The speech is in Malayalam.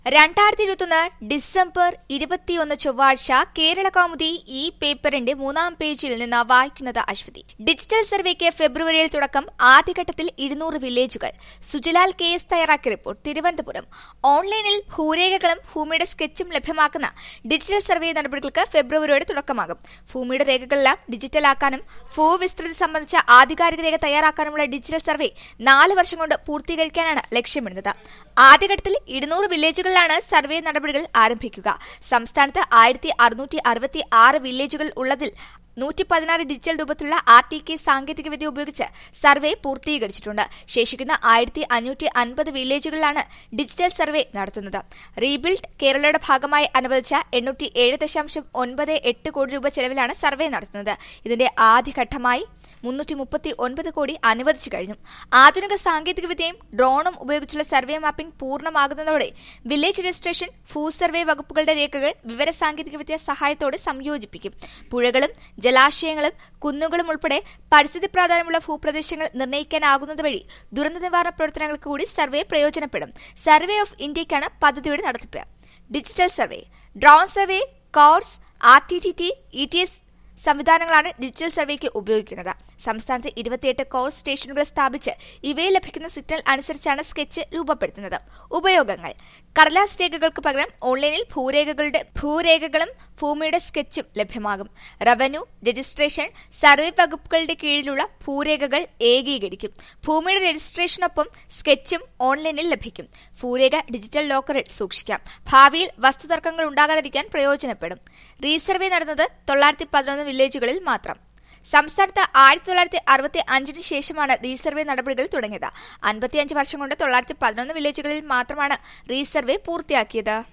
രണ്ടായിരത്തി ഇരുപത്തൊന്ന് ഡിസംബർ ഇരുപത്തിയൊന്ന് ചൊവ്വാഴ്ച കേരള കൗമുദി ഈ പേപ്പറിന്റെ മൂന്നാം പേജിൽ നിന്ന് വായിക്കുന്നത് അശ്വതി ഡിജിറ്റൽ സർവേക്ക് ഫെബ്രുവരിയിൽ തുടക്കം ആദ്യഘട്ടത്തിൽ ഇരുന്നൂറ് വില്ലേജുകൾ സുജലാൽ കെ എസ് തയ്യാറാക്കിയ റിപ്പോർട്ട് തിരുവനന്തപുരം ഓൺലൈനിൽ ഭൂരേഖകളും ഭൂമിയുടെ സ്കെച്ചും ലഭ്യമാക്കുന്ന ഡിജിറ്റൽ സർവേ നടപടികൾക്ക് ഫെബ്രുവരിയോടെ തുടക്കമാകും ഭൂമിയുടെ രേഖകളെല്ലാം ഡിജിറ്റലാക്കാനും ഭൂവിസ്തൃതി സംബന്ധിച്ച ആധികാരിക രേഖ തയ്യാറാക്കാനുമുള്ള ഡിജിറ്റൽ സർവേ നാല് വർഷം കൊണ്ട് പൂർത്തീകരിക്കാനാണ് ലക്ഷ്യമിടുന്നത് ആദ്യഘട്ടത്തിൽ ഇരുന്നൂറ് വില്ലേജുകളിലാണ് സർവേ നടപടികൾ ആരംഭിക്കുക സംസ്ഥാനത്ത് ആയിരത്തി അറുന്നൂറ്റി അറുപത്തി ആറ് വില്ലേജുകൾ ഉള്ളതിൽ നൂറ്റി പതിനാറ് ഡിജിറ്റൽ രൂപത്തിലുള്ള ആർ ടി കെ സാങ്കേതികവിദ്യ ഉപയോഗിച്ച് സർവേ പൂർത്തീകരിച്ചിട്ടുണ്ട് ശേഷിക്കുന്ന ആയിരത്തി അഞ്ഞൂറ്റി അൻപത് വില്ലേജുകളിലാണ് ഡിജിറ്റൽ സർവേ നടത്തുന്നത് റീബിൽഡ് കേരളയുടെ ഭാഗമായി അനുവദിച്ച എണ്ണൂറ്റി ഏഴ് ദശാംശം ഒൻപത് എട്ട് കോടി രൂപ ചെലവിലാണ് സർവേ നടത്തുന്നത് ഇതിന്റെ ആദ്യഘട്ടമായി മുന്നൂറ്റി മുപ്പത്തി ഒൻപത് കോടി അനുവദിച്ചു കഴിഞ്ഞു ആധുനിക സാങ്കേതികവിദ്യയും ഡ്രോണും ഉപയോഗിച്ചുള്ള സർവേ മാപ്പിംഗ് പൂർണ്ണമാകുന്നതോടെ വില്ലേജ് രജിസ്ട്രേഷൻ ഭൂ സർവേ വകുപ്പുകളുടെ രേഖകൾ വിവര സാങ്കേതികവിദ്യ സഹായത്തോടെ സംയോജിപ്പിക്കും പുഴകളും ജലാശയങ്ങളും കുന്നുകളും ഉൾപ്പെടെ പരിസ്ഥിതി പ്രാധാന്യമുള്ള ഭൂപ്രദേശങ്ങൾ നിർണ്ണയിക്കാനാകുന്നത് വഴി ദുരന്ത നിവാരണ പ്രവർത്തനങ്ങൾക്ക് കൂടി സർവേ പ്രയോജനപ്പെടും സർവേ ഓഫ് ഇന്ത്യയ്ക്കാണ് പദ്ധതിയുടെ നടത്തിപ്പ് digital survey drone survey CORS R T T T E T S സംവിധാനങ്ങളാണ് ഡിജിറ്റൽ സർവേക്ക് ഉപയോഗിക്കുന്നത് സംസ്ഥാനത്ത് ഇരുപത്തിയെട്ട് കോർ സ്റ്റേഷനുകൾ സ്ഥാപിച്ച് ഇവയിൽ ലഭിക്കുന്ന സിഗ്നൽ അനുസരിച്ചാണ് സ്കെച്ച് രൂപപ്പെടുത്തുന്നത് ഉപയോഗങ്ങൾ കടലാസ് രേഖകൾക്ക് പകരം ഓൺലൈനിൽ ഭൂരേഖകളുടെ ഭൂരേഖകളും ഭൂമിയുടെ സ്കെച്ചും ലഭ്യമാകും റവന്യൂ രജിസ്ട്രേഷൻ സർവേ വകുപ്പുകളുടെ കീഴിലുള്ള ഭൂരേഖകൾ ഏകീകരിക്കും ഭൂമിയുടെ രജിസ്ട്രേഷനൊപ്പം സ്കെച്ചും ഓൺലൈനിൽ ലഭിക്കും ഭൂരേഖ ഡിജിറ്റൽ ലോക്കറിൽ സൂക്ഷിക്കാം ഭാവിയിൽ വസ്തുതർക്കങ്ങൾ ഉണ്ടാകാതിരിക്കാൻ പ്രയോജനപ്പെടും റീസർവേ നടന്നത് തൊള്ളായിരത്തി പതിനൊന്ന് വില്ലേജുകളിൽ മാത്രം സംസ്ഥാനത്ത് ആയിരത്തി തൊള്ളായിരത്തി അറുപത്തി അഞ്ചിന് ശേഷമാണ് റീസർവേ നടപടികൾ തുടങ്ങിയത് അൻപത്തിയഞ്ച് വർഷം കൊണ്ട് തൊള്ളായിരത്തി പതിനൊന്ന് വില്ലേജുകളിൽ മാത്രമാണ് റീസർവേ പൂർത്തിയാക്കിയത്